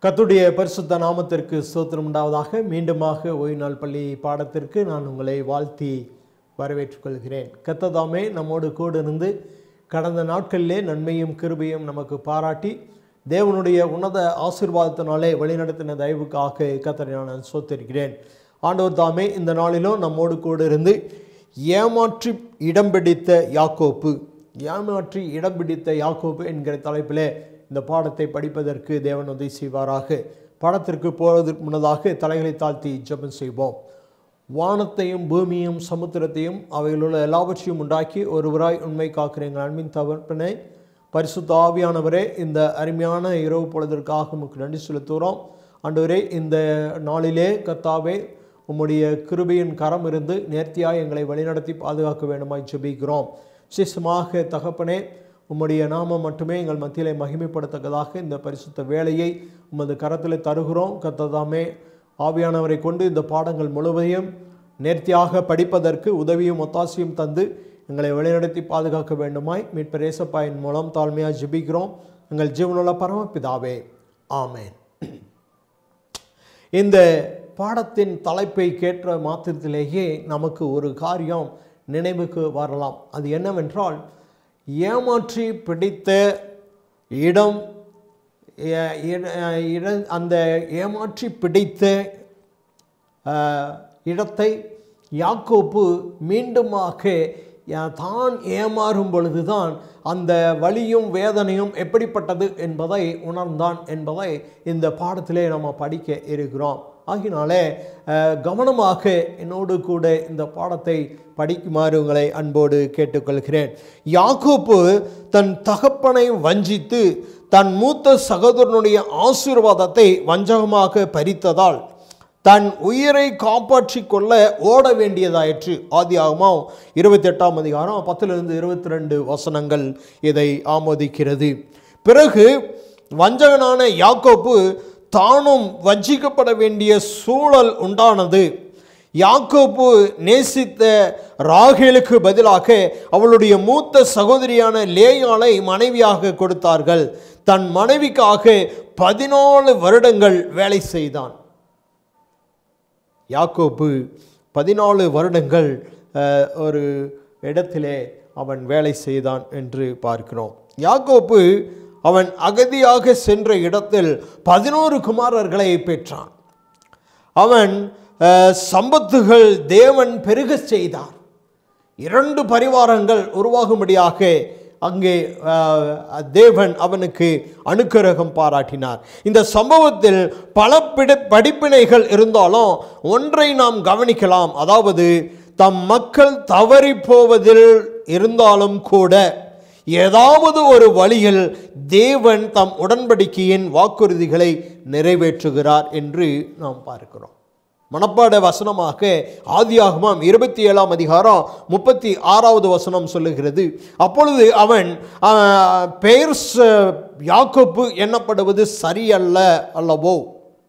கத்துடைய பரிசுத்த நாமத்திற்கு ஸ்தோத்திரம் உண்டாவதாக மீண்டுமாக ஓய்வு நாள் பள்ளி பாடத்திற்கு நான் உங்களை வாழ்த்தி வரவேற்றுக் கொள்கிறேன் கத்ததாமே நம்மோடு கூட இருந்து கடந்த நாட்களிலே நன்மையும் கிருபையும் நமக்கு பாராட்டி தேவனுடைய உன்னத ஆசீர்வாதத்தினாலே வழிநடத்தின தயவுக்காக கத்தரை நான் சோத்திருக்கிறேன் ஆண்டவர் தாமே இந்த நாளிலும் நம்மோடு கூட இருந்து ஏமாற்றி இடம் பிடித்த யாக்கோப்பு ஏமாற்றி இடம் பிடித்த யாக்கோப்பு என்கிற தலைப்பிலே இந்த பாடத்தை படிப்பதற்கு தேவன் உதவி செய்வாராக பாடத்திற்கு போவதற்கு முன்னதாக தலைகளை தாழ்த்தி ஜெபம் செய்வோம் வானத்தையும் பூமியும் சமுத்திரத்தையும் அவைகளுள்ள எல்லாவற்றையும் உண்டாக்கி ஒருவராய் உண்மை காக்கிற எங்கள் அன்பின் தவிர்ப்பினை பரிசுத்த ஆவியானவரே இந்த அருமையான இரவு பொழுதற்காக உமக்கு நன்றி செலுத்துகிறோம் ஆண்டவரே இந்த நாளிலே கத்தாவே உம்முடைய கிருபையின் கரம் இருந்து நேர்த்தியாய் எங்களை வழிநடத்தி பாதுகாக்க வேண்டுமாய் ஜெபிக்கிறோம் விசேஷமாக தகப்பனே உம்முடைய நாமம் மட்டுமே எங்கள் மத்தியிலே மகிமைப்படுத்தக்கதாக இந்த பரிசுத்த வேலையை உமது கரத்தில் தருகிறோம் கத்ததாமே ஆவியானவரை கொண்டு இந்த பாடங்கள் முழுவதையும் நேர்த்தியாக படிப்பதற்கு உதவியும் ஒத்தாசையும் தந்து எங்களை வழிநடத்தி பாதுகாக்க வேண்டுமாய் மீட்பர் ஏசப்பாயின் மூலம் தாழ்மையாக ஜெபிக்கிறோம் எங்கள் ஜீவனுள்ள பரமபிதாவே ஆமேன் இந்த பாடத்தின் தலைப்பை கேட்ட மாத்திரத்திலேயே நமக்கு ஒரு காரியம் நினைவுக்கு வரலாம் அது என்னவென்றால் ஏமாற்றி பிடித்த இடம் எ- இட- இட- அந்த ஏமாற்றி பிடித்த அஹ், இடத்தை யாக்கோப்பு மீண்டுமாக யா- தான் ஏமாறும் பொழுதுதான் அந்த வலியும் வேதனையும் எப்படிப்பட்டது என்பதை உணர்ந்தான் என்பதை இந்த பாடத்திலே நம்ம படிக்க இருக்கிறோம் ஆகினாலே அஹ், கவனமாக என்னோடு கூட இந்த பாடத்தை படிக்குமாறு உங்களை அன்போடு கேட்டுக்கொள்கிறேன் யாக்கோப்பு தன் தகப்பனை வஞ்சித்து தன் மூத்த சகோதரனுடைய ஆசீர்வாதத்தை வஞ்சகமாக பறித்ததால் தன் உயிரை காப்பாற்றிக் கொள்ள ஓட வேண்டியதாயிற்று ஆதியாகமம் இருபத்தி எட்டாம் அதிகாரம் பத்திலிருந்து இருபத்தி ரெண்டு வசனங்கள் இதை ஆமோதிக்கிறது பிறகு வஞ்சகனான யாக்கோப்பு தானும் வஞ்சிக்கப்பட வேண்டிய சூழல் உண்டானது யாக்கோப்பு நேசித்த ராகேலுக்கு பதிலாக அவளுடைய மூத்த சகோதரியான லேயாளை மனைவியாக கொடுத்தார்கள் தன் மனைவிக்காக பதினாலு வருடங்கள் வேலை செய்தான் யாக்கோப்பு பதினாலு வருடங்கள் அஹ், ஒரு இடத்திலே அவன் வேலை செய்தான் என்று பார்க்கிறோம் யாக்கோப்பு அவன் அகதியாக சென்ற இடத்தில் பதினோரு குமாரர்களை பெற்றான் அவன் அஹ், சம்பத்துகள் தேவன் பெருகச் செய்தார் இரண்டு பரிவாரங்கள் உருவாகும்படியாக அங்கே அஹ், தேவன் அவனுக்கு அனுக்கிரகம் பாராட்டினார் இந்த சம்பவத்தில் பல பிட படிப்பினைகள் இருந்தாலும் ஒன்றை நாம் கவனிக்கலாம் அதாவது தம் மக்கள் தவறி போவதில் இருந்தாலும் கூட ஏதாவது ஒரு வழியில் தேவன் தம் உடன்படிக்கையின் வாக்குறுதிகளை நிறைவேற்றுகிறார் என்று நாம் பார்க்கிறோம் மனப்பாட வசனமாக ஆதியாகமம் இருபத்தி ஏழாம் அதிகாரம் முப்பத்தி ஆறாவது வசனம் சொல்லுகிறது அப்பொழுது அவன் ஆ, பெயர் ச- யாக்கோப்பு எண்ணப்படுவது சரியல்ல அல்லவோ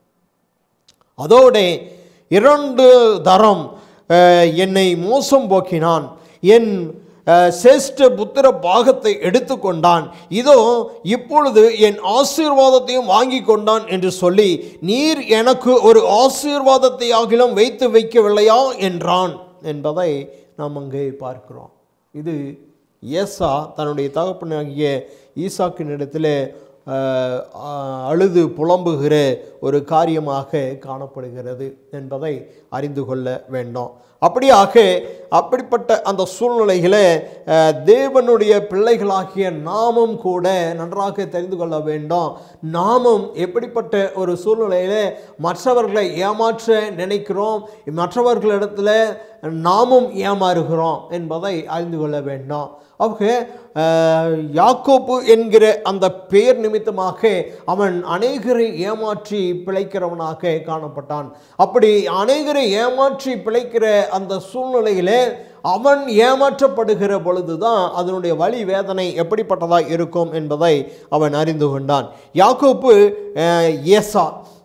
அதோட இரண்டு தரம் அஹ், என்னை மோசம் போக்கினான் என் அஹ், சேஷ்ட புத்திர பாகத்தை எடுத்துக்கொண்டான் இதோ இப்பொழுது என் ஆசீர்வாதத்தையும் வாங்கி கொண்டான் என்று சொல்லி நீர் எனக்கு ஒரு ஆசீர்வாதத்தை ஆகிலும் வைத்து வைக்கவில்லையா என்றான் என்பதை நாம் அங்கே பார்க்கிறோம் இது ஏசா தன்னுடைய தகப்பனாகிய ஈசாக்கினிடத்தில் அஹ், அஹ், அழுது புலம்புகிற ஒரு காரியமாக காணப்படுகிறது என்பதை அறிந்து கொள்ள வேண்டும் அப்படியாக அப்படிப்பட்ட அந்த சூழ்நிலைகளை அஹ், தேவனுடைய பிள்ளைகளாகிய நாமும் கூட நன்றாக தெரிந்து கொள்ள வேண்டும் நாமும் எப்படிப்பட்ட ஒரு சூழ்நிலையில மற்றவர்களை ஏமாற்ற நினைக்கிறோம் மற்றவர்களிடத்துல நாமும் ஏமாறுகிறோம் என்பதை அறிந்து கொள்ள வேண்டும் அவங்க அஹ், யாக்கோப்பு என்கிற அந்த பெயர் நிமித்தமாக அவன் அநேகரை ஏமாற்றி பிழைக்கிறவனாக காணப்பட்டான் அப்படி அநேகரை ஏமாற்றி பிழைக்கிற அந்த சூழ்நிலையிலே அவன் ஏமாற்றப்படுகிற பொழுதுதான் அதனுடைய வலி வேதனை எப்படிப்பட்டதாக இருக்கும் என்பதை அவன் அறிந்து கொண்டான் யாக்கோப்பு அஹ், ஏசா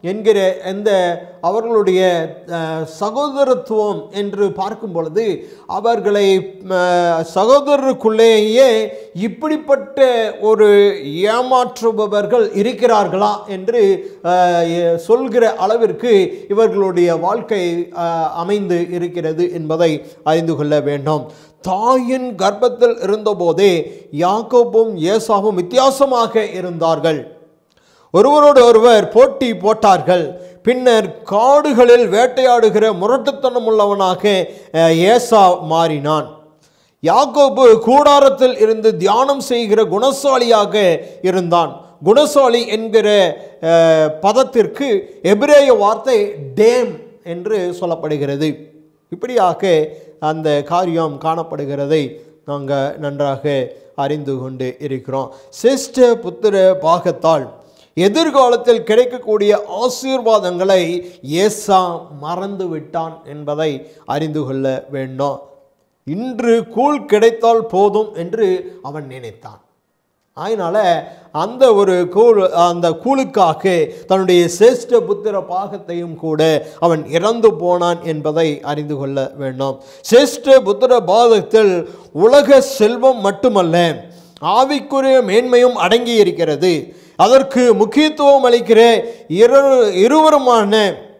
என்கிற இந்த அவர்களுடைய அஹ், சகோதரத்துவம் என்று பார்க்கும் பொழுது அவர்களை அஹ், சகோதரருக்குள்ளேயே இப்படிப்பட்ட ஒரு ஏமாற்றுபவர்கள் இருக்கிறார்களா என்று அஹ், எ- சொல்கிற அளவிற்கு இவர்களுடைய வாழ்க்கை அஹ், அமைந்து இருக்கிறது என்பதை அறிந்து கொள்ள வேண்டும் தாயின் கர்ப்பத்தில் இருந்தபோதே யாக்கோபும் ஏசாவும் வித்தியாசமாக இருந்தார்கள் ஒருவரோடு ஒருவர் போட்டி போட்டார்கள் பின்னர் காடுகளில் வேட்டையாடுகிற முரட்டுத்தனம் உள்ளவனாக அஹ், ஏசா மாறினான் யாக்கோபு கூடாரத்தில் இருந்து தியானம் செய்கிற குணசாலியாக இருந்தான் குணசாலி என்கிற அஹ், பதத்திற்கு எபிரேய வார்த்தை டேம் என்று சொல்லப்படுகிறது இப்படியாக அந்த காரியம் காணப்படுகிறதை நாங்கள் நன்றாக அறிந்து கொண்டு இருக்கிறோம் சிஷ்ட புத்திர பாகத்தால் எதிர்காலத்தில் கிடைக்கக்கூடிய ஆசீர்வாதங்களை ஏசா மறந்து விட்டான் என்பதை அறிந்து கொள்ள வேண்டும் இன்று கூழ் கிடைத்தால் போதும் என்று அவன் நினைத்தான் அதனால அந்த ஒரு கூழ் அந்த கூழுக்காக தன்னுடைய சிரேஷ்ட புத்திர பாகத்தையும் கூட அவன் இறந்து போனான் என்பதை அறிந்து கொள்ள வேண்டும் சிரேஷ்ட புத்திர பாகத்தில் உலக செல்வம் மட்டுமல்ல ஆவிக்குரிய மேன்மையும் அடங்கி இருக்கிறது அதற்கு முக்கியத்துவம் அளிக்கிற இரு இருவருமான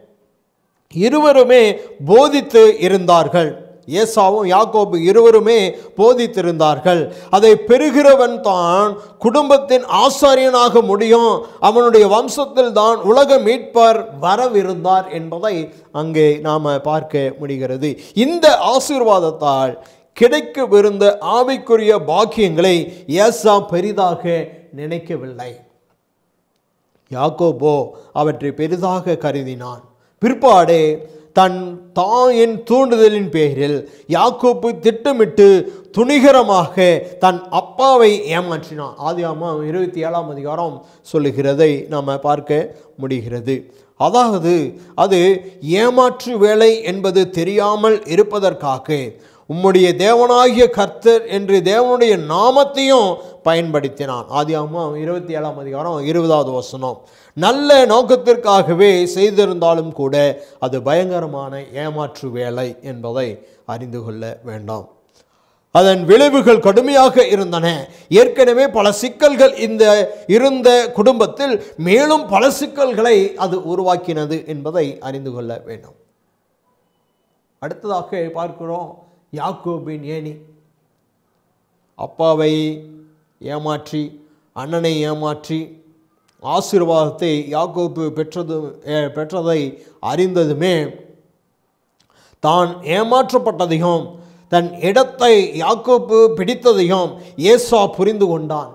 இருவருமே போதித்து இருந்தார்கள் ஏசாவும் யாக்கோபு இருவருமே போதித்திருந்தார்கள் அதை பெறுகிறவன் தான் குடும்பத்தின் ஆசாரியனாக முடியும் அவனுடைய வம்சத்தில் தான் உலக மீட்பர் வரவிருந்தார் என்பதை அங்கே நாம் பார்க்க முடிகிறது இந்த ஆசீர்வாதத்தால் கிடைக்கவிருந்த ஆவிக்குரிய பாக்கியங்களை ஏசா பெரிதாக நினைக்கவில்லை யாக்கோபோ அவற்றை பெரிதாக கருதினான் பிற்பாடு தன் தாயின் தூண்டுதலின் பேரில் யாக்கோப்பு திட்டமிட்டு துணிகரமாக தன் அப்பாவை ஏமாற்றினான் ஆதியாமம் இருபத்தி ஏழாம் அதிகாரம் சொல்லுகிறதை நாம் பார்க்க முடிகிறது அதாவது அது ஏமாற்று வேலை என்பது தெரியாமல் இருப்பதற்காக உம்முடைய தேவனாகிய கர்த்தர் என்று தேவனுடைய நாமத்தையும் பயன்படுத்தினான் ஆதியாகமம் இருபத்தி ஏழாம் அதிகாரம் இருபதாவது வசனம் நல்ல நோக்கத்திற்காகவே செய்திருந்தாலும் கூட அது பயங்கரமான ஏமாற்று வேலை என்பதை அறிந்து கொள்ள வேண்டாம் அதன் விளைவுகள் கடுமையாக இருந்தன ஏற்கனவே பல சிக்கல்கள் இந்த இருந்த குடும்பத்தில் மேலும் பல சிக்கல்களை அது உருவாக்கினது என்பதை அறிந்து கொள்ள வேண்டும் அடுத்ததாக பார்க்கிறோம் யாக்கோபின் ஏணி அப்பாவை ஏமாற்றி அண்ணனை ஏமாற்றி ஆசீர்வாதத்தை யாக்கோப்பு பெற்றது அஹ், பெற்றதை அறிந்ததுமே தான் ஏமாற்றப்பட்டதையும் தன் இடத்தை யாக்கோப்பு பிடித்ததையும் ஏசா புரிந்து கொண்டான்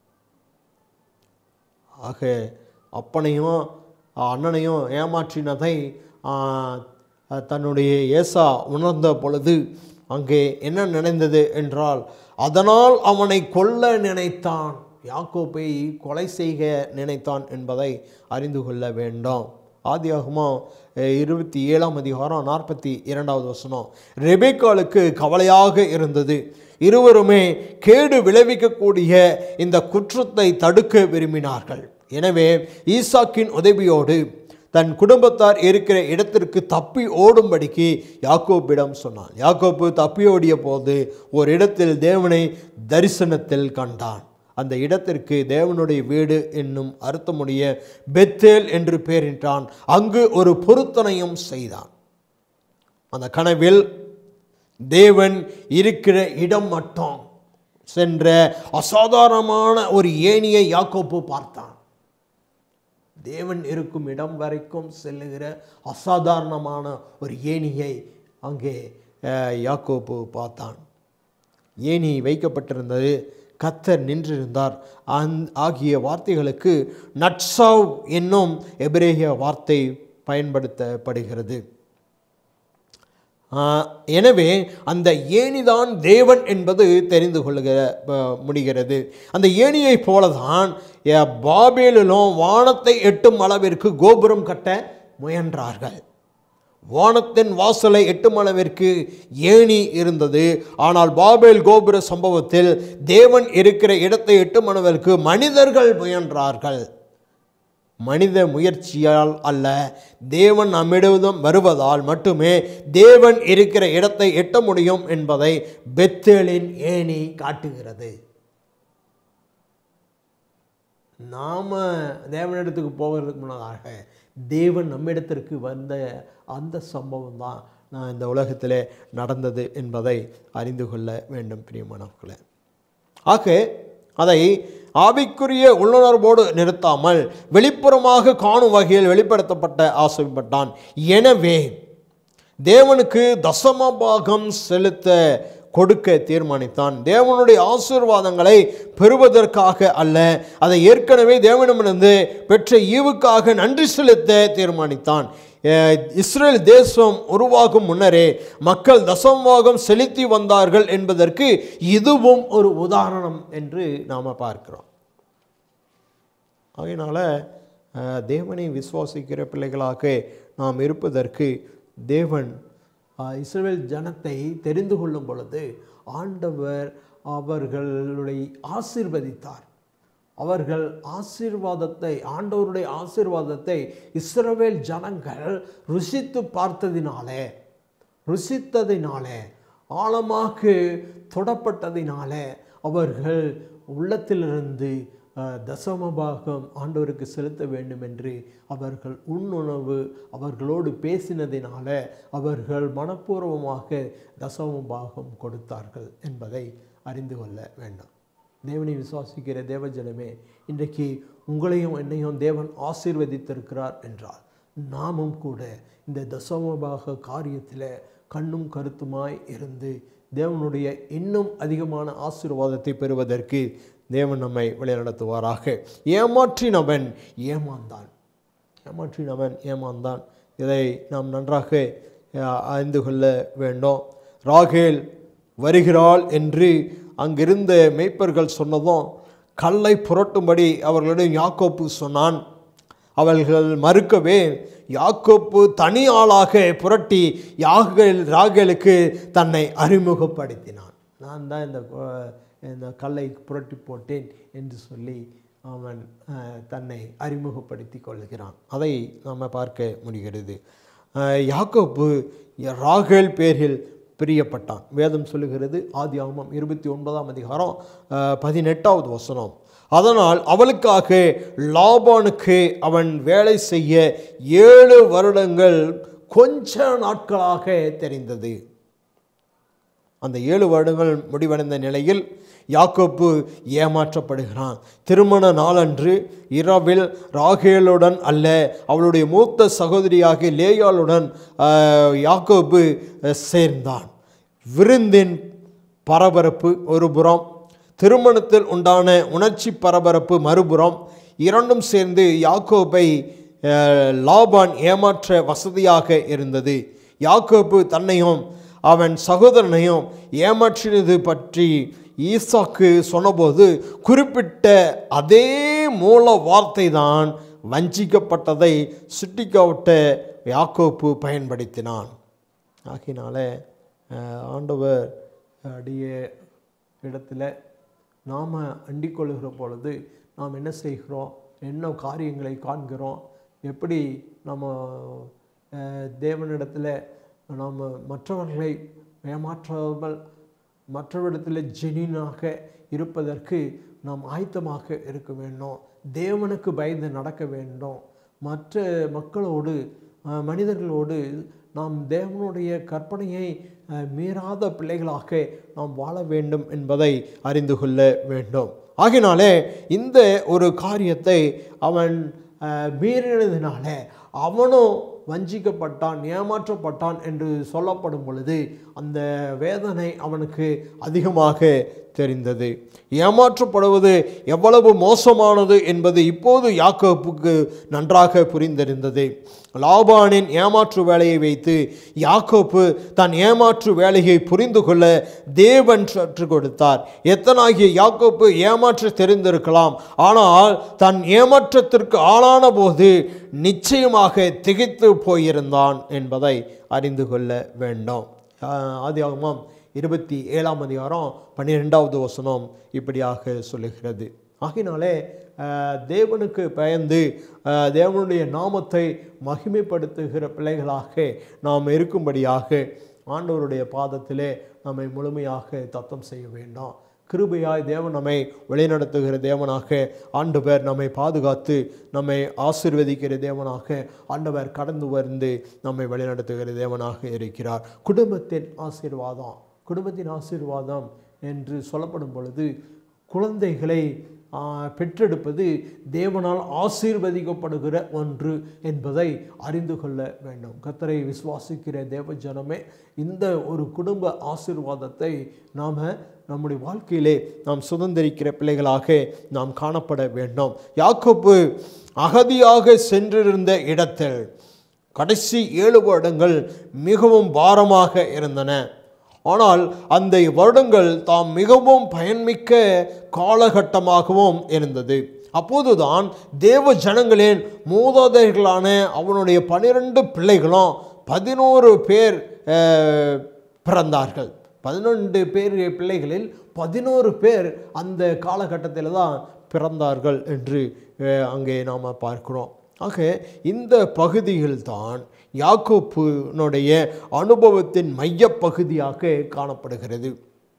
ஆக அப்பனையும் அண்ணனையும் ஏமாற்றினதை ஆ, தன்னுடைய ஏசா உணர்ந்த பொழுது அங்கே என்ன நினைந்தது என்றால் அதனால் அவனை கொல்ல நினைத்தான் யாக்கோப்பை கொலை செய்க நினைத்தான் என்பதை அறிந்து கொள்ள வேண்டும் ஆதியாகமம் அஹ், இருபத்தி ஏழாம் அதிகாரம் நாற்பத்தி இரண்டாவது வசனம் ரெபேக்காளுக்கு கவலையாக இருந்தது இருவருமே கேடு விளைவிக்கக்கூடிய இந்த குற்றத்தை தடுக்க விரும்பினார்கள் எனவே ஈசாக்கின் உதவியோடு தன் குடும்பத்தார் இருக்கிற இடத்திற்கு தப்பி ஓடும்படிக்கு யாக்கோப்பிடம் சொன்னான் யாக்கோப்பு தப்பி ஓடிய போது ஒரு இடத்தில் தேவனை தரிசனத்தில் கண்டான் அந்த இடத்திற்கு தேவனுடைய வீடு என்னும் அர்த்தமுடைய பெத்தேல் என்று பெயரிட்டான் அங்கு ஒரு பொருத்தனையும் செய்தான் அந்த கனவில் தேவன் இருக்கிற இடம் மட்டும் சென்ற அசாதாரணமான ஒரு ஏணியை யாக்கோப்பு பார்த்தான் தேவன் இருக்கும் இடம் வரைக்கும் செல்லுகிற அசாதாரணமான ஒரு ஏணியை அங்கே அஹ், யாக்கோப்பு பார்த்தான் ஏணி வைக்கப்பட்டிருந்தது கத்தர் நின்றிருந்தார் அந் ஆகிய வார்த்தைகளுக்கு நட்சாவ் என்னும் எபிரேய வார்த்தை பயன்படுத்தப்படுகிறது ஆஹ், எனவே அந்த ஏணிதான் தேவன் என்பது தெரிந்து கொள்ளுகிற ப- முடிகிறது அந்த ஏணியைப் போலதான் அஹ், பாபேலிலும் வானத்தை எட்டும் அளவிற்கு கோபுரம் கட்ட முயன்றார்கள் வானத்தின் வாசலை எட்டும் அளவிற்கு ஏணி இருந்தது ஆனால் பாபேல் கோபுர சம்பவத்தில் தேவன் இருக்கிற இடத்தை எட்டும் அளவிற்கு மனிதர்கள் முயன்றார்கள் மனித முயற்சியால் அல்ல தேவன் நம்மிடம் வருவதால் மட்டுமே தேவன் இருக்கிற இடத்தை எட்ட முடியும் என்பதை பெத்தேலின் ஏணி காட்டுகிறது நாம் தேவனிடத்துக்கு போகிறதுக்கு முன்னதாக தேவன் நம்மிடத்திற்கு வந்த அந்த சம்பவம் தான் நான் இந்த உலகத்திலே நடந்தது என்பதை அறிந்து கொள்ள வேண்டும் பிரியமானவர்களே ஆக அதை ஆவிக்குரிய உள்ளுணர்வோடு நிறுத்தாமல் வெளிப்புறமாக காணும் வகையில் வெளிப்படுத்தப்பட்ட ஆசைப்பட்டான் எனவே தேவனுக்கு தசம பாகம் செலுத்த கொடுக்க தீர்மானித்தான் தேவனுடைய ஆசீர்வாதங்களை பெறுவதற்காக அல்ல அதை ஏற்கனவே தேவனிடமிருந்து பெற்ற ஈவுக்காக நன்றி செலுத்த தீர்மானித்தான் அஹ் இஸ்ரேல் தேசம் உருவாகும் முன்னரே மக்கள் தசமபாகம் செலுத்தி வந்தார்கள் என்பதற்கு இதுவும் ஒரு உதாரணம் என்று நாம் பார்க்கிறோம் ஆகையினால அஹ், தேவனை விசுவாசிக்கிற பிள்ளைகளாக நாம் இருப்பதற்கு தேவன் அஹ், இஸ்ரவேல் ஜனத்தை தெரிந்து கொள்ளும் பொழுது ஆண்டவர் அவர்களுடைய ஆசீர்வதித்தார் அவர்கள் ஆசீர்வாதத்தை ஆண்டவருடைய ஆசீர்வாதத்தை இஸ்ரவேல் ஜனங்கள் ருசித்து பார்த்ததினாலே ருசித்ததினாலே ஆழமாக தொடப்பட்டதினாலே அவர்கள் உள்ளத்திலிருந்து அஹ், தசமபாகம் ஆண்டவருக்கு செலுத்த வேண்டும் என்று அவர்கள் உண்ணுணவு அவர்களோடு பேசினதினால அவர்கள் மனப்பூர்வமாக தசமபாகம் கொடுத்தார்கள் என்பதை அறிந்து கொள்ள வேண்டும் தேவனை விசுவாசிக்கிற தேவஜனமே இன்றைக்கு உங்களையும் என்னையும் தேவன் ஆசீர்வதித்திருக்கிறார் என்றால் நாமும் கூட இந்த தசமபாக காரியத்தில் கண்ணும் கருத்துமாய் இருந்து தேவனுடைய இன்னும் அதிகமான ஆசீர்வாதத்தை பெறுவதற்கு தேவன் நம்மை வழிநடத்துவாராக ஏமாற்றினவன் ஏமாந்தான் ஏமாற்றினவன் ஏமாந்தான் இதை நாம் நன்றாக அஹ், அறிந்து கொள்ள வேண்டும் ராகேல் வருகிறாள் என்று அங்கிருந்த மேய்ப்பர்கள் சொன்னதும் கல்லை புரட்டும்படி அவர்களிடம் யாக்கோப்பு சொன்னான் அவர்கள் மறுக்கவே யாக்கோப்பு தனி ஆளாக புரட்டி யாகேல் ராகேலுக்கு தன்னை அறிமுகப்படுத்தினான் நான் தான் இந்த அஹ், இந்த கல்லை புரட்டி போட்டேன் என்று சொல்லி அவன் அஹ், தன்னை அறிமுகப்படுத்தி கொள்கிறான் அதை நாம் பார்க்க முடிகிறது அஹ், யாக்கோப்பு ராகேல் பேரில் பிரியப்பட்டான் வேதம் சொல்லுகிறது ஆதி ஆகமம் இருபத்தி ஒன்பதாம் அதிகாரம் அஹ், பதினெட்டாவது வசனம் அதனால் அவளுக்காக லாபானுக்கு அவன் வேலை செய்ய ஏழு வருடங்கள் கொஞ்ச நாட்களாக தெரிந்தது அந்த ஏழு வருடங்கள் முடிவடைந்த நிலையில் யாக்கோப்பு ஏமாற்றப்படுகிறான் திருமண நாளன்று இரவில் ராகேலுடன் அல்ல அவளுடைய மூத்த சகோதரியாகிய லேயாளுடன் ஆஹ், யாக்கோப்பு அஹ், சேர்ந்தான் விருந்தின் பரபரப்பு ஒரு புறம் திருமணத்தில் உண்டான உணர்ச்சி பரபரப்பு மறுபுறம் இரண்டும் சேர்ந்து யாக்கோபை அஹ், லாபான் ஏமாற்ற வசதியாக இருந்தது யாக்கோபு தன்னையும் அவன் சகோதரனையும் ஏமாற்றினது பற்றி ஈசாக்கு சொன்னபோது குறிப்பிட்ட அதே மூல வார்த்தை தான் வஞ்சிக்கப்பட்டதை சுட்டிக்காட்ட யாக்கோப்பு பயன்படுத்தினான் ஆகினால அஹ், ஆண்டவர் அடிய இடத்துல நாம் அண்டிக் கொள்ளுகிற பொழுது நாம் என்ன செய்கிறோம் என்ன காரியங்களை காண்கிறோம் எப்படி நம்ம அஹ், தேவனிடத்தில் நாம் மற்றவர்களை ஏமாற்றாமல் மற்றவரிடத்தில் ஜெனினாக இருப்பதற்கு நாம் ஆயத்தமாக இருக்க வேண்டும் தேவனுக்கு பயந்து நடக்க வேண்டும் மற்ற மக்களோடு அஹ், மனிதர்களோடு நாம் தேவனுடைய கற்பனையை அஹ், மீறாத பிள்ளைகளாக நாம் வாழ வேண்டும் என்பதை அறிந்து கொள்ள வேண்டும் ஆகினாலே இந்த ஒரு காரியத்தை அவன் அஹ், மீறினதினால அவனும் வஞ்சிக்கப்பட்டான் ஏமாற்றப்பட்டான் என்று சொல்லப்படும் பொழுது அந்த வேதனை அவனுக்கு அதிகமாக தெரிந்தது ஏமாற்றப்படுவது எவ்வளவு மோசமானது என்பது இப்போது யாக்கோப்புக்கு நன்றாக புரிந்திருந்தது லாபானின் ஏமாற்று வேலையை வைத்து யாக்கோப்பு தன் ஏமாற்று வேலையை புரிந்து கொள்ள தேவன் கற்றுக் கொடுத்தார் எத்தனாகிய யாக்கோப்பு ஏமாற்ற தெரிந்திருக்கலாம் ஆனால் தன் ஏமாற்றத்திற்கு ஆளான போது நிச்சயமாக திகைத்து போயிருந்தான் என்பதை அறிந்து கொள்ள வேண்டும் ஆதியாகமம் இருபத்தி ஏழாம் அதிகாரம் பன்னிரெண்டாவது வசனம் இப்படியாக சொல்லுகிறது ஆகினாலே அஹ், தேவனுக்கு பயந்து அஹ், தேவனுடைய நாமத்தை மகிமைப்படுத்துகிற பிள்ளைகளாக நாம் இருக்கும்படியாக ஆண்டவருடைய பாதத்திலே நம்மை முழுமையாக தத்தம் செய்ய வேண்டாம் கிருபையாய் தேவன் நம்மை வழிநடத்துகிற தேவனாக ஆண்டவர் நம்மை பாதுகாத்து நம்மை ஆசீர்வதிக்கிற தேவனாக ஆண்டவர் கடந்து வந்து நம்மை வழிநடத்துகிற தேவனாக இருக்கிறார் குடும்பத்தின் ஆசீர்வாதம் குடும்பத்தின் ஆசீர்வாதம் என்று சொல்லப்படும் பொழுது குழந்தைகளை ஆ, பெற்றெடுப்பது தேவனால் ஆசீர்வதிக்கப்படுகிற ஒன்று என்பதை அறிந்து கொள்ள வேண்டும் கத்தரை விசுவாசிக்கிற தேவ ஜனமே இந்த ஒரு குடும்ப ஆசீர்வாதத்தை நாம் நம்முடைய வாழ்க்கையிலே நாம் சுதந்திரிக்கிற பிள்ளைகளாக நாம் காணப்பட வேண்டும் யாக்கோப்பு அகதியாக சென்றிருந்த இடத்தில் கடைசி ஏழு வருடங்கள் மிகவும் பாரமாக இருந்தன ஆனால் அந்த வருடங்கள் தாம் மிகவும் பயன்மிக்க காலகட்டமாகவும் இருந்தது அப்போதுதான் தேவ ஜனங்களின் மூதாதையர்களான அவனுடைய பனிரெண்டு பிள்ளைகளும் பதினோரு பேர் அஹ், பிறந்தார்கள் பதினொன்று பேர் பிள்ளைகளில் பதினோரு பேர் அந்த காலகட்டத்தில் தான் பிறந்தார்கள் என்று அஹ், அங்கே நாம் பார்க்கிறோம் ஆக இந்த பகுதியில்தான் யாக்கோப்புனுடைய அனுபவத்தின் மையப்பகுதியாக காணப்படுகிறது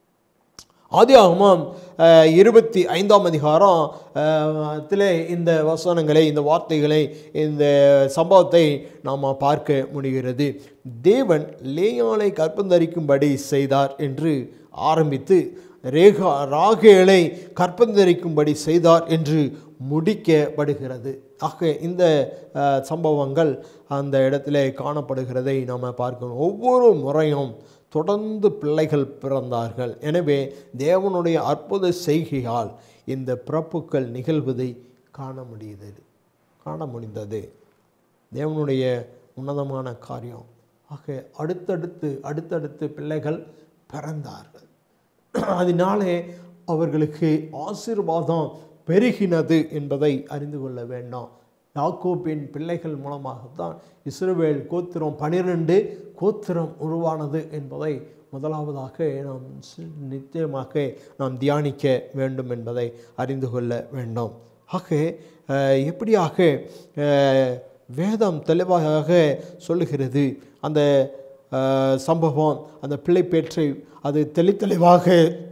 ஆதியாகமம் அஹ், இருபத்தி ஐந்தாம் அதிகாரம் அஹ், த்திலே இந்த வசனங்களை இந்த வார்த்தைகளை இந்த சம்பவத்தை நாம் பார்க்க முடிகிறது தேவன் லேயாளை கற்பந்தரிக்கும்படி செய்தார் என்று ஆரம்பித்து ரேகா ராகேலை கற்பந்தரிக்கும்படி செய்தார் என்று முடிக்கப்படுகிறது ஆக இந்த அஹ், சம்பவங்கள் அந்த இடத்துல காணப்படுகிறதை நாம் பார்க்கணும் ஒவ்வொரு முறையும் தொடர்ந்து பிள்ளைகள் பிறந்தார்கள் எனவே தேவனுடைய அற்புத செய்கையால் இந்த பிறப்புகள் நிகழ்வதை காண முடியுது காண முடிந்தது தேவனுடைய உன்னதமான காரியம் ஆக அடுத்தடுத்து அடுத்தடுத்து பிள்ளைகள் பிறந்தார்கள் அதனாலே அவர்களுக்கு ஆசீர்வாதம் பெருகினது என்பதை அறிந்து கொள்ள வேண்டாம் யாக்கோப்பின் பிள்ளைகள் மூலமாகத்தான் இஸ்ரவேல் கோத்திரம் பனிரெண்டு கோத்திரம் உருவானது என்பதை முதலாவதாக நாம் சி- நிச்சயமாக நாம் தியானிக்க வேண்டும் என்பதை அறிந்து கொள்ள வேண்டும் ஆக அஹ், எப்படியாக அஹ், வேதம் தெளிவாக சொல்லுகிறது அந்த அஹ், சம்பவம் அந்த பிள்ளை பேற்றை அது தெளித்தெளிவாக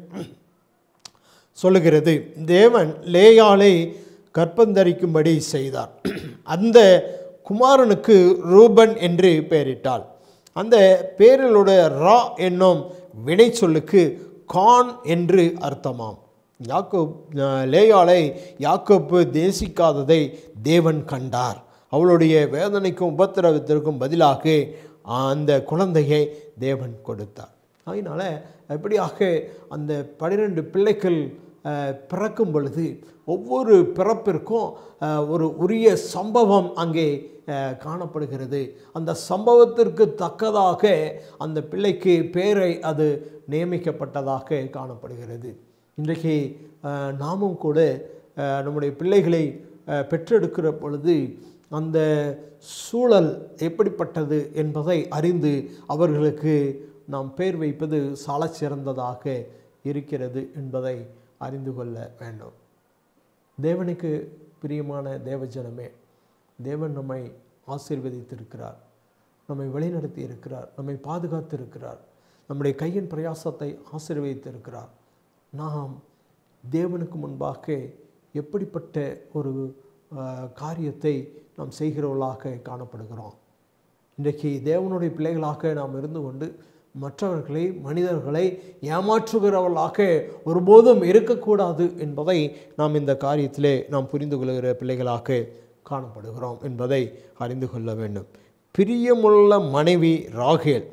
சொல்லுகிறது தேவன் லேயாளை கற்பந்தரிக்கும்படி செய்தார் அந்த குமாரனுக்கு ரூபன் என்று பெயரிட்டாள் அந்த பேரிலுடைய ரா என்னும் வினை சொல்லுக்கு கான் என்று அர்த்தமாம் யாக்கோப் அஹ், லேயாளை யாக்கோப்பு தேசிக்காததை தேவன் கண்டார் அவளுடைய வேதனைக்கும் உபத்திரவத்திற்கும் பதிலாக அந்த குழந்தையை தேவன் கொடுத்தார் அதனால் எப்படியாக அந்த பன்னிரெண்டு பிள்ளைகள் அஹ், பிறக்கும் பொழுது ஒவ்வொரு பிறப்பிற்கும் அஹ், ஒரு உரிய சம்பவம் அங்கே அஹ், காணப்படுகிறது அந்த சம்பவத்திற்கு தக்கதாக அந்த பிள்ளைக்கு பேரை அது நியமிக்கப்பட்டதாக காணப்படுகிறது இன்றைக்கு அஹ், நாமும் கூட அஹ், நம்முடைய பிள்ளைகளை அஹ், பெற்றெடுக்கிற பொழுது அந்த சூழல் எப்படிப்பட்டது என்பதை அறிந்து அவர்களுக்கு நாம் பெயர் வைப்பது சாலச் சிறந்ததாக இருக்கிறது என்பதை அறிந்து கொள்ள வேண்டும் தேவனுக்கு பிரியமான தேவஜனமே தேவன் நம்மை ஆசீர்வதித்திருக்கிறார் நம்மை வழிநடத்தி இருக்கிறார் நம்மை பாதுகாத்து இருக்கிறார் நம்முடைய கையின் பிரயாசத்தை ஆசீர்வதித்திருக்கிறார் நாம் தேவனுக்கு முன்பாக எப்படிப்பட்ட ஒரு அஹ், காரியத்தை நாம் செய்கிறவர்களாக காணப்படுகிறோம் இன்றைக்கு தேவனுடைய பிள்ளைகளாக நாம் இருந்து கொண்டு மற்றவர்களை மனிதர்களை ஏமாற்றுகிறவர்களாக ஒருபோதும் இருக்கக்கூடாது என்பதை நாம் இந்த காரியத்திலே நாம் புரிந்து கொள்கிற பிள்ளைகளாக காணப்படுகிறோம் என்பதை அறிந்து கொள்ள வேண்டும் பிரியமுள்ள மனைவி ராகேல்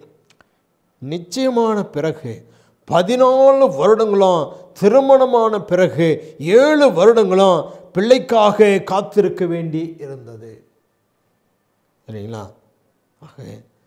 நிச்சயமான பிறகு பதினாலு வருடங்களும் திருமணமான பிறகு ஏழு வருடங்களும் பிள்ளைக்காக காத்திருக்க வேண்டி இருந்தது சரிங்களா ஆக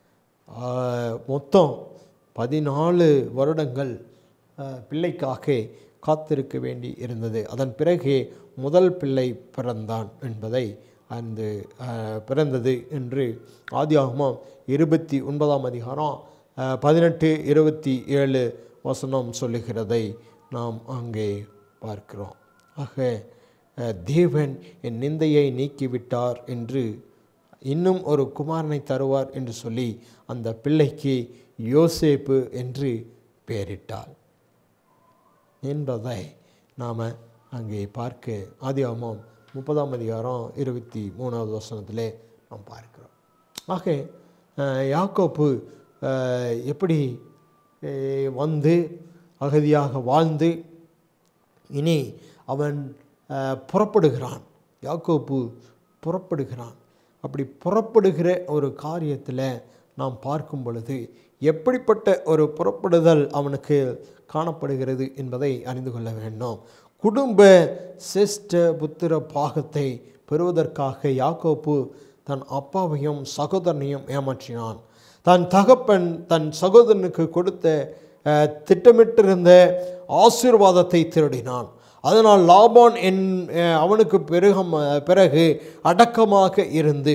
ஆ, மொத்தம் பதினாலு வருடங்கள் ஆ, பிள்ளைக்காக காத்திருக்க வேண்டி இருந்தது அதன் பிறகு முதல் பிள்ளை பிறந்தான் என்பதை அந்த ஆ, பிறந்தது என்று ஆதியாகமம் இருபத்தி ஒன்பதாம் அதிகாரம் ஆ, பதினெட்டு இருபத்தி ஏழு வசனம் சொல்லுகிறதை நாம் அங்கே பார்க்கிறோம் ஆக அஹ், தேவன் என் நிந்தையை நீக்கிவிட்டார் என்று இன்னும் ஒரு குமாரனை தருவார் என்று சொல்லி அந்த பிள்ளைக்கு யோசேப்பு என்று பெயரிட்டாள் என்பதை நாம் அங்கே பார்க்க ஆதியாகமம் முப்பதாம் அதிகாரம் இருபத்தி மூணாவது வசனத்திலே நாம் பார்க்கிறோம் ஆக அஹ், யாக்கோப்பு அஹ், எப்படி அஹ், வந்து அகதியாக வாழ்ந்து இனி அவன் அஹ், புறப்படுகிறான் யாக்கோப்பு புறப்படுகிறான் அப்படி புறப்படுகிற ஒரு காரியத்தில் நாம் பார்க்கும் பொழுது எப்படிப்பட்ட ஒரு புறப்படுதல் அவனுக்கு காணப்படுகிறது என்பதை அறிந்து கொள்ள வேண்டும் குடும்ப சிஷ்ட புத்திர பாகத்தை பெறுவதற்காக யாக்கோப்பு தன் அப்பாவையும் சகோதரனையும் ஏமாற்றினான் தன் தகப்பன் தன் சகோதரனுக்கு கொடுத்த அஹ், திட்டமிட்டிருந்த ஆசீர்வாதத்தை திருடினான் அதனால் லாபான் என் அஹ், அவனுக்கு பிறகு பிறகு அடக்கமாக இருந்து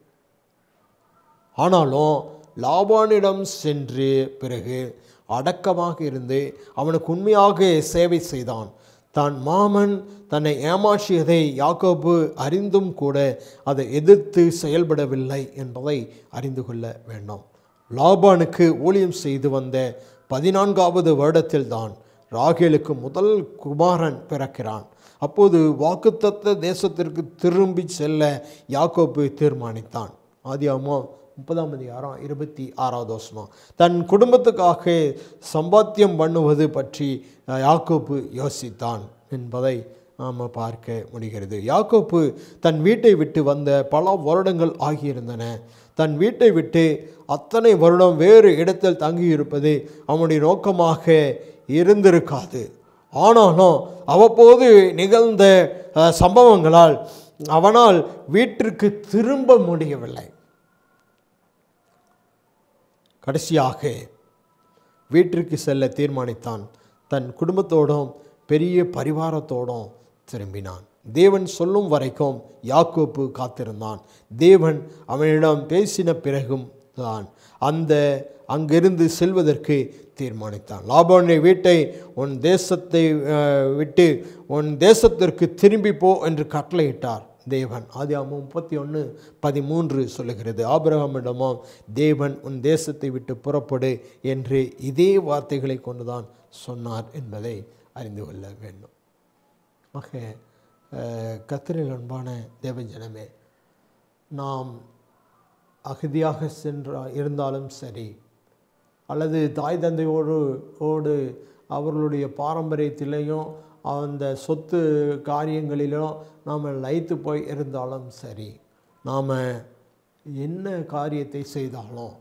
ஆனாலும் லாபானிடம் சென்று பிறகு அடக்கமாக இருந்து அவனுக்கு உண்மையாக சேவை செய்தான் தான் மாமன் தன்னை ஏமாற்றியதை யாக்கோபு அறிந்தும் கூட அதை எதிர்த்து செயல்படவில்லை என்பதை அறிந்து கொள்ள வேண்டும் லாபானுக்கு ஊழியம் செய்து வந்த பதினான்காவது வருடத்தில்தான் ராகேலுக்கு முதல் குமாரன் பிறக்கிறான் அப்போது வாக்குத்தத்த தேசத்திற்கு திரும்பி செல்ல யாக்கோபு தீர்மானித்தான் ஆதியாமோ முப்பதாம் அதிகாரம் இருபத்தி ஆறாவது வசனம் தன் குடும்பத்துக்காக சம்பாத்தியம் பண்ணுவது பற்றி அஹ், யாக்கோப்பு யோசித்தான் என்பதை நாம் பார்க்க முடிகிறது யாக்கோப்பு தன் வீட்டை விட்டு வந்த பல வருடங்கள் ஆகியிருந்தன தன் வீட்டை விட்டு அத்தனை வருடம் வேறு இடத்தில் தங்கியிருப்பது அவனுடைய நோக்கமாக இருந்திருக்காது ஆனாலும் அவ்வப்போது நிகழ்ந்த அஹ், சம்பவங்களால் அவனால் வீட்டிற்கு திரும்ப முடியவில்லை கடைசியாக வீட்டிற்கு செல்ல தீர்மானித்தான் தன் குடும்பத்தோடும் பெரிய பரிவாரத்தோடும் திரும்பினான் தேவன் சொல்லும் வரைக்கும் யாக்கோப்பு காத்திருந்தான் தேவன் அவனிடம் பேசின பிறகும் தான் அந்த அங்கிருந்து செல்வதற்கு தீர்மானித்தான் லாபானுடைய வீட்டை உன் தேசத்தை அஹ், விட்டு உன் தேசத்திற்கு திரும்பி போ என்று கட்டளையிட்டார் தேவன் ஆதியாகமம் முப்பத்தி ஒன்று பதிமூன்று சொல்லுகிறது ஆபிரகாமிடமோ தேவன் உன் தேசத்தை விட்டு புறப்படு என்று இதே வார்த்தைகளை கொண்டுதான் சொன்னார் என்பதை அறிந்து கொள்ள வேண்டும் ஆக அஹ், கர்த்தரில் அன்பான தேவஜனமே நாம் அகதியாக சென்ற இருந்தாலும் சரி அல்லது தாய் தந்தையோடு ஓடு அவர்களுடைய பாரம்பரியத்திலையும் அந்த சொத்து காரியங்களிலும் நாம் லயித்து போய் இருந்தாலும் சரி நாம் என்ன காரியத்தை செய்தாலும்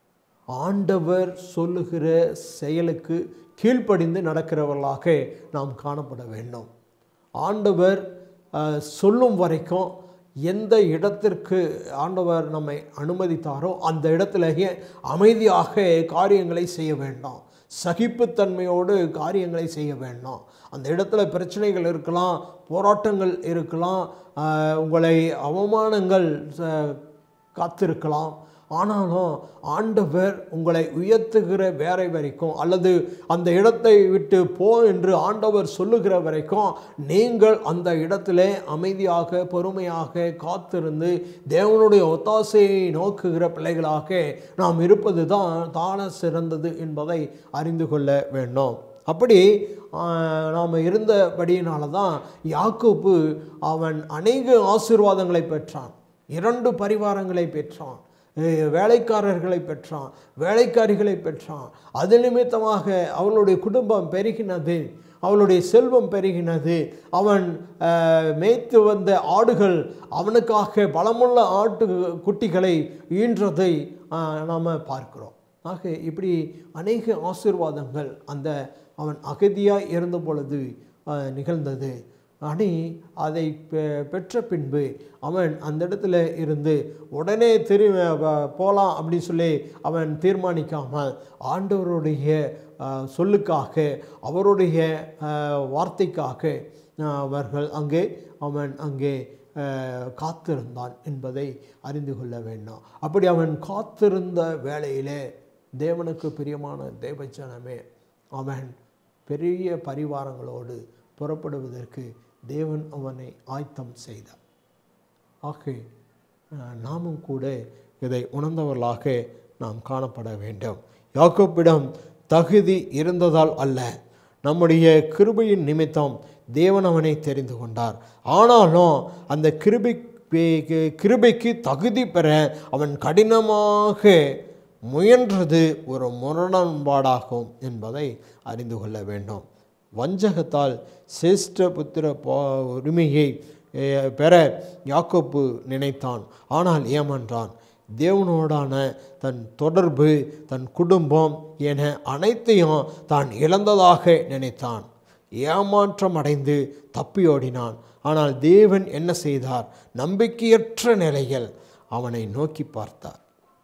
ஆண்டவர் சொல்லுகிற செயலுக்கு கீழ்ப்படிந்து நடக்கிறவர்களாக நாம் காணப்பட வேண்டும் ஆண்டவர் அஹ், சொல்லும் வரைக்கும் எந்த இடத்திற்கு ஆண்டவர் நம்மை அனுமதித்தாரோ அந்த இடத்திலேயே அமைதியாக காரியங்களை செய்ய வேண்டாம் சகிப்புத்தன்மையோடு காரியங்களை செய்ய வேண்டாம் அந்த இடத்துல பிரச்சனைகள் இருக்கலாம் போராட்டங்கள் இருக்கலாம் அஹ், உங்களை அவமானங்கள் ச- காத்திருக்கலாம் ஆனாலும் ஆண்டவர் உங்களை உயர்த்துகிற வேலை வரைக்கும் அல்லது அந்த இடத்தை விட்டு போ என்று ஆண்டவர் சொல்லுகிற வரைக்கும் நீங்கள் அந்த இடத்திலே அமைதியாக பொறுமையாக காத்திருந்து தேவனுடைய ஒத்தாசையை நோக்குகிற பிள்ளைகளாக நாம் இருப்பது தான் தான சிறந்தது என்பதை அறிந்து கொள்ள வேண்டும் அப்படி நாம் இருந்தபடியினால தான் யாக்கோப்பு அவன் அநேக ஆசீர்வாதங்களை பெற்றான் இரண்டு பரிவாரங்களை பெற்றான் அஹ் வேலைக்காரர்களை பெற்றான் வேலைக்காரிகளை பெற்றான் அது நிமித்தமாக அவளுடைய குடும்பம் பெருகினது அவளுடைய செல்வம் பெருகினது அவன் அஹ், மேய்த்து வந்த ஆடுகள் அவனுக்காக பலமுள்ள ஆட்டு குட்டிகளை ஈன்றதை நாம் பார்க்கிறோம் ஆக இப்படி அநேக ஆசீர்வாதங்கள் அந்த அவன் அகதியாய் இருந்த பொழுது அஹ், நிகழ்ந்தது அணி அதை பெ- பெற்ற பின்பு அவன் அந்த இடத்துல இருந்து உடனே திரும்பி போகலாம் அப்படின்னு சொல்லி அவன் தீர்மானிக்காமல் ஆண்டவருடைய அஹ், சொல்லுக்காக அவருடைய அஹ், வார்த்தைக்காக அஹ், அவர்கள் அங்கே அவன் அங்கே அஹ், காத்திருந்தான் என்பதை அறிந்து கொள்ள வேண்டும் அப்படி அவன் காத்திருந்த வேளையிலே தேவனுக்கு பிரியமான தேவச்சனமே அவன் பெரிய பரிவாரங்களோடு புறப்படுவதற்கு தேவன் அவனை ஆயத்தம் செய்தார் ஆக அஹ், நாமும் கூட இதை உணர்ந்தவர்களாக நாம் காணப்பட வேண்டும் யாக்கோப்பிடம் தகுதி இருந்ததால் அல்ல நம்முடைய கிருபையின் நிமித்தம் தேவன் அவனை தெரிந்து கொண்டார் ஆனாலும் அந்த கிருபை கிருபைக்கு தகுதி பெற அவன் கடினமாக முயன்றது ஒரு முரண்பாடாகும் என்பதை அறிந்து கொள்ள வேண்டும் வஞ்சகத்தால் சிரேஷ்ட புத்திர பா உரிமையை அஹ், பெற யாக்கோப்பு நினைத்தான் ஆனால் ஏமாற்றான் தேவனோடான தன் தொடர்பு தன் குடும்பம் என அனைத்தையும் தான் இழந்ததாக நினைத்தான் ஏமாற்றம் அடைந்து தப்பியோடினான் ஆனால் தேவன் என்ன செய்தார் நம்பிக்கையற்ற நிலையில் அவனை நோக்கி பார்த்தார்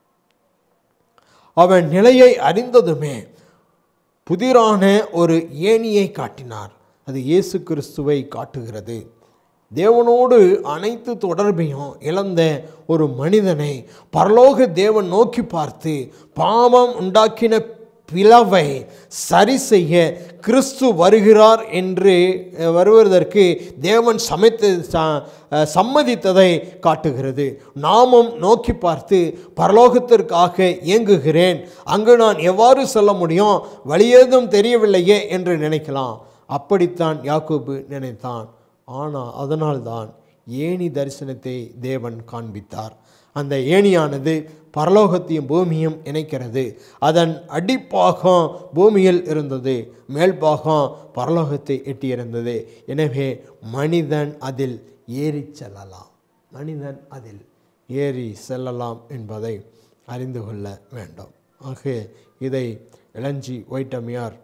அவன் நிலையை அறிந்ததுமே புதிரான ஒரு ஏணியை காட்டினார் அது இயேசு கிறிஸ்துவை காட்டுகிறது தேவனோடு அனைத்து தொடர்பையும் இழந்த ஒரு மனிதனை பரலோக தேவன் நோக்கி பார்த்து பாவம் உண்டாக்கின பிளவை சரி செய்ய கிறிஸ்து வருகிறார் என்று அஹ், வருவதற்கு தேவன் சமைத்து ச- அஹ், சம்மதித்ததை காட்டுகிறது நாமும் நோக்கி பார்த்து பரலோகத்திற்காக இயங்குகிறேன் அங்கு நான் எவ்வாறு செல்ல முடியும் வழியேதும் தெரியவில்லையே என்று நினைக்கலாம் அப்படித்தான் யாக்கோபு நினைத்தான் ஆனால் அதனால்தான் ஏணி தரிசனத்தை தேவன் காண்பித்தார் அந்த ஏணியானது பரலோகத்தையும் பூமியும் இணைக்கிறது அதன் அடிப்பாகம் பூமியில் இருந்தது மேல்பாகம் பரலோகத்தை எட்டியிருந்தது எனவே மனிதன் அதில் ஏறி செல்லலாம் மனிதன் அதில் ஏறி செல்லலாம் என்பதை அறிந்து கொள்ள வேண்டும் ஆக இதை இளஞ்சி ஒயிட்டமியார்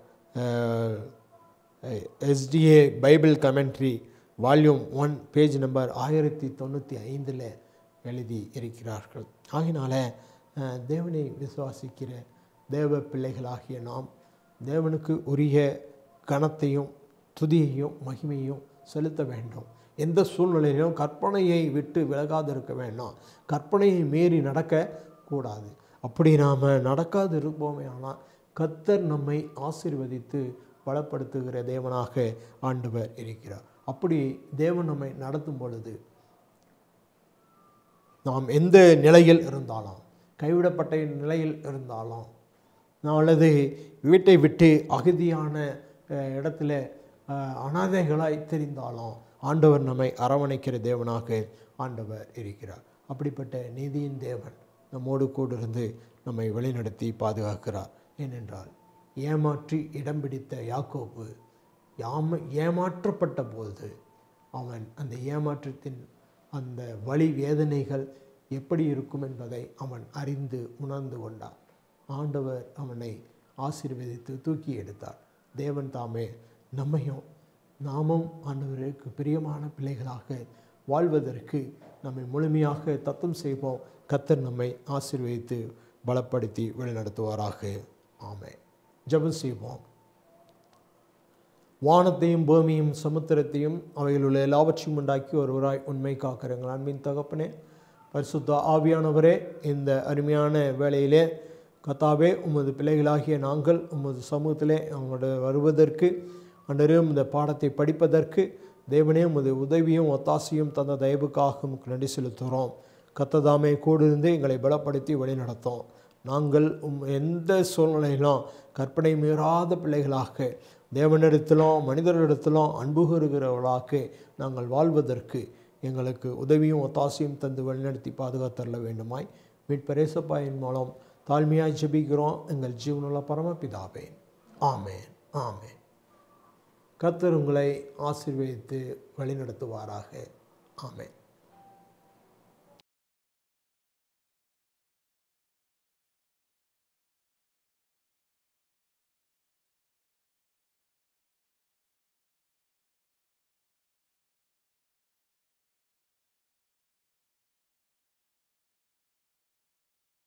SDA Bible commentary volume one page number ஆயிரத்தி தொண்ணூற்றி ஐந்தில் எழுதி இருக்கிறார்கள் ஆகினால அஹ், தேவனை விசுவாசிக்கிற தேவ பிள்ளைகளாகிய நாம் தேவனுக்கு உரிய கணத்தையும் துதியையும் மகிமையும் செலுத்த வேண்டும் எந்த சூழ்நிலையிலும் கற்பனையை விட்டு விலகாதிருக்க வேண்டாம் கற்பனையை மீறி நடக்க கூடாது அப்படி நாம் நடக்காது இருப்போமே ஆனால் கத்தர் நம்மை ஆசீர்வதித்து பலப்படுத்துகிற தேவனாக ஆண்டவர் இருக்கிறார் அப்படி தேவன் நம்மை நடத்தும் பொழுது நாம் எந்த நிலையில் இருந்தாலும் கைவிடப்பட்ட நிலையில் இருந்தாலும் நான் அல்லது வீட்டை விட்டு அகதியான அஹ், இடத்துல அஹ், அனாதைகளாய் தெரிந்தாலும் ஆண்டவர் நம்மை அரவணைக்கிற தேவனாக ஆண்டவர் இருக்கிறார் அப்படிப்பட்ட நீதியின் தேவன் நம்மோடு கூட இருந்து நம்மை வழிநடத்தி பாதுகாக்கிறார் ஏனென்றால் ஏமாற்றி இடம் பிடித்த யாக்கோப்பு யாம ஏமாற்றப்பட்ட போது அவன் அந்த ஏமாற்றத்தின் அந்த வழி வேதனைகள் எப்படி இருக்கும் என்பதை அவன் அறிந்து உணர்ந்து கொண்டான் ஆண்டவர் அவனை ஆசீர்வதித்து தூக்கி எடுத்தார் தேவன் தாமே நம்மையும் நாமும் ஆண்டவருக்கு பிரியமான பிள்ளைகளாக வாழ்வதற்கு நம்மை முழுமையாக தத்தம் செய்வோம் கத்தர் நம்மை ஆசீர்வதித்து பலப்படுத்தி வழிநடத்துவாராக ஆமென் ஜெபம் செய்வோம் வானத்தையும் பூமியும் சமுத்திரத்தையும் அவையில் உள்ள எல்லாவற்றையும் உண்டாக்கி ஒருவராய் உண்மை காக்கிறங்கள் அன்பின் தகப்பனே பரிசுத்த ஆவியானவரே இந்த அருமையான வேளையிலே கத்தாவே உமது பிள்ளைகளாகிய நாங்கள் உமது சமூகத்திலே அவங்களோட வருவதற்கு அன்றரும் இந்த பாடத்தை படிப்பதற்கு தேவனே உமது உதவியும் ஒத்தாசையும் தந்த தயவுக்காக உமக்கு நன்றி செலுத்துகிறோம் கத்ததாமே கூடிருந்து எங்களை பலப்படுத்தி வழிநடத்தோம் நாங்கள் உம் எந்த சூழ்நிலையிலும் கற்பனை மீறாத பிள்ளைகளாக தேவனிடத்திலும் மனிதரிடத்திலும் அன்பு கூறுகிறவர்களாக நாங்கள் வாழ்வதற்கு எங்களுக்கு உதவியும் ஒத்தாசையும் தந்து வழிநடத்தி பாதுகாத்தரல வேண்டுமாய் மீட்பரேசப்பாயின் மூலம் தாழ்மையாய் ஜெபிக்கிறோம் எங்கள் ஜீவனுள்ள பரமபிதாவே ஆமேன் ஆமேன் கர்த்தர் உங்களை ஆசீர்வதித்து வழிநடத்துவாராக ஆமேன்